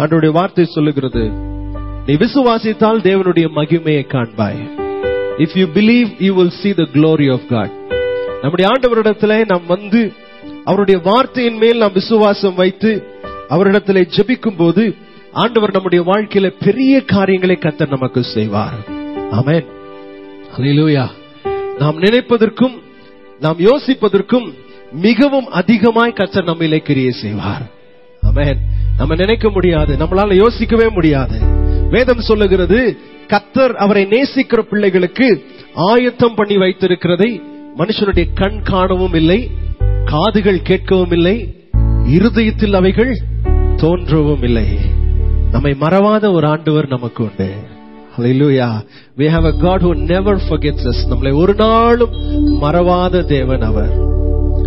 ஆண்டவருடைய வார்த்தை சொல்லுகிறது நீ விசுவாசித்தால் தேவனுடைய மகிமையை காண்பாய் if you believe you will see the glory of God நம்முடைய ஆண்டவரிடத்திலே நாம் வந்து அவருடைய வார்த்தையின் மேல் நாம் விசுவாசம் வைத்து அவரிடத்திலே ஜெபிக்கும் போது ஆண்டவர் நம்முடைய வாழ்க்கையில பெரிய காரியங்களை கத்தர் நமக்கு செய்வார் ஆமென் ஹalleluya நாம் நினைப்பதற்கும் நாம் யோசிப்பதற்கும் மிகவும் அதிகமாய் கத்தர் நம்மிலே கிரியை செய்வார் ஆமென் நம்ம நினைக்க முடியாது நம்மளால யோசிக்கவே முடியாது வேதம் சொல்லுகிறது கத்தர் அவரை நேசிக்கிற பிள்ளைகளுக்கு ஆயத்தம் பண்ணி வைத்திருக்கிறதை மனுஷனுடைய கண் காணவும் இல்லை காதுகள் கேட்கவும் இல்லை இருதயத்தில் அவைகள் தோன்றவும் இல்லை நம்மை மறவாத ஒரு ஆண்டவர் நமக்கு உண்டு Hallelujah. We have a God who never forgets us. நம்மளை ஒரு நாளும் மறவாத தேவன் அவர்